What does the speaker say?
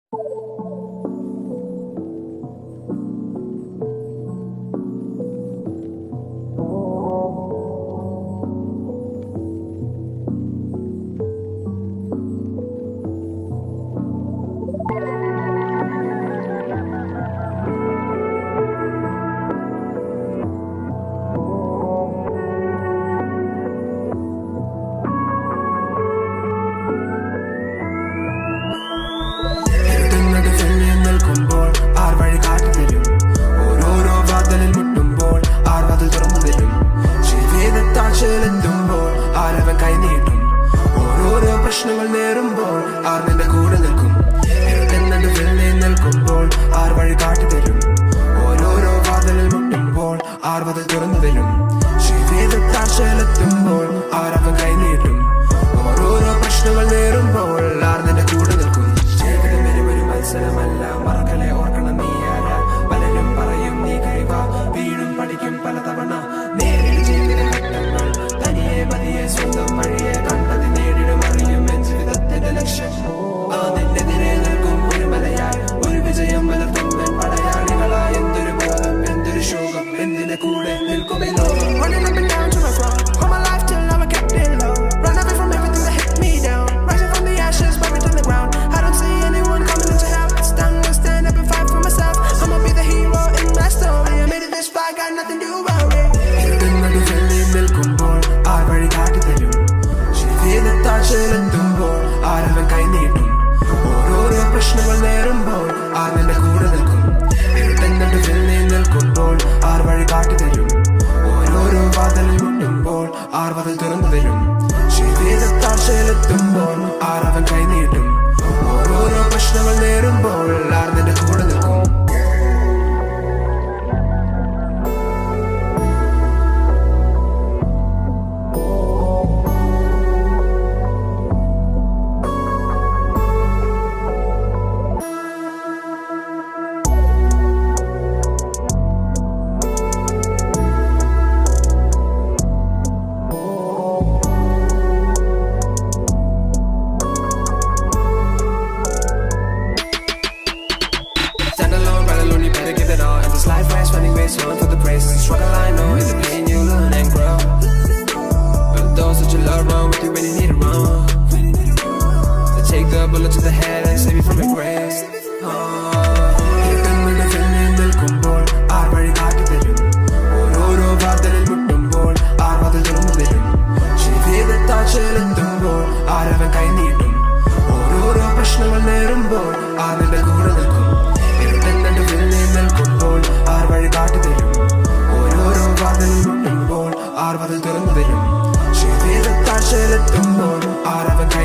എഴുതുന്നത് ചെല്ലി നിൽക്കുമ്പോൾ ആർ വഴി കാട്ടിത്തരും ഓരോരോ വാതിലിൽ മുട്ടുമ്പോൾ ആർ വാതിൽ തുറന്നു തരും ജീവിതത്താഴ്ചയിലെത്തുമ്പോൾ ആരവൻ കൈനീട്ടും ഓരോരോ പ്രശ്നങ്ങൾ നേരുമ്പോൾ ആർ നിന്റെ കൂടെ നിൽക്കും എഴുതുന്നത് ചെല്ലി നിൽക്കുമ്പോൾ ആർ വഴി കാട്ടിത്തരും ഓരോരോ വാതിലിൽ മുട്ടുമ്പോൾ ആർ വാതിൽ തുറന്നു തരും ജീവിതത്താഴ്ചയിലെത്തുമ്പോൾ ആരവൻ കൈനീട്ടും ഓരോരോ പ്രശ്നങ്ങൾ നേരുമ്പോൾ ആർ നിന്റെ കൂടെ നിൽക്കും ജീവിതം വെറും ഒരു മത്സരമല്ല മറക്കലെ ഓർക്കണം നീ ആരാ പലരും പറയും നീ കഴിവ വീഴും പഠിക്കും പലതവണ നേരിൽ ജീവിത ഘട്ടങ്ങൾ തനിയെ മതിയെ സ്വന്തം വഴിയെ കണ്ടത് നേരിടും അറിയും എൻ ജീവിതത്തിന്റെ ലക്ഷ്യം ആ നിന്നെതിരെ നിൽക്കും ഒരു മലയായി ഒരു വിജയം വളർത്തും എൻ പടയാളികളായ എന്തൊരു ബോധം എന്തൊരു ശോകം എന്തിന്റെ കൂടെ നിൽക്കും ഈ ലോകം Running up and down to my throne. All my life till now I kept it low. Run away from everything that hit me down. Rising from the ashes, buried in the ground. I don't see anyone coming into help. It's time to stand up and fight for myself. I'ma be the hero in my story. I made it this far, got nothing to worry. എഴുതുന്നത് ചെല്ലി നിൽക്കുമ്പോൾ R വഴി കാട്ടിത്തരും ജീവിതത്താഴ്ചയിലെത്തുമ്പോൾ ആരവൻ കൈനീട്ടും ഓരോരോ പ്രശ്നങ്ങൾ നേരുമ്പോൾ R നിന്റെ കൂടെ നിൽക്കും എഴുതുന്നത് ചെല്ലി നിൽക്കുമ്പോൾ ആർ വഴി കാട്ടിത്തരും ഓരോരോ വാതിലിൽ മുട്ടുമ്പോൾ ആർ വാതിൽ തുറന്നു തരും ജീവിതത്താഴ്ചയിലെത്തുമ്പോൾ ആരവൻ കൈനീട്ടും ഓരോരോ പ്രശ്നങ്ങൾ നേരുമ്പോൾ ആർ നിന്റെ കൂടെ നിൽക്കും Stand alone, ride alone, you better give it all. And this life race, running race, run for the praises. The struggle I know is the pain you learn and grow. But those that you love run with you when you need to run. So take the bullet to the head and save you from your grave. എഴുതുന്നത് ചെല്ലി നിൽക്കുമ്പോൾ R വഴി കാട്ടിത്തരും ഓരോരോ വാതിലിൽ മുട്ടുമ്പോൾ R വാതിൽ തുറന്നു തരും ജീവിതത്താഴ്ചയിലെത്തുമ്പോൾ ആരവൻ കൈനീട്ടും ഓരോരോ പ്രശ്നങ്ങൾ നേരുമ്പോൾ ആർ നിന്റെ കൂടെ നിൽക്കും എഴുതുന്നത് ചെല്ലി നിൽക്കുമ്പോൾ ആർ വഴി കാട്ടിത്തരും ഓരോരോ വാതിലിൽ മുട്ടുമ്പോൾ ആർ വാതിൽ തുറന്നു തരും ജീവിതത്താഴ്ചയിലെത്തുമ്പോൾ ആരവൻ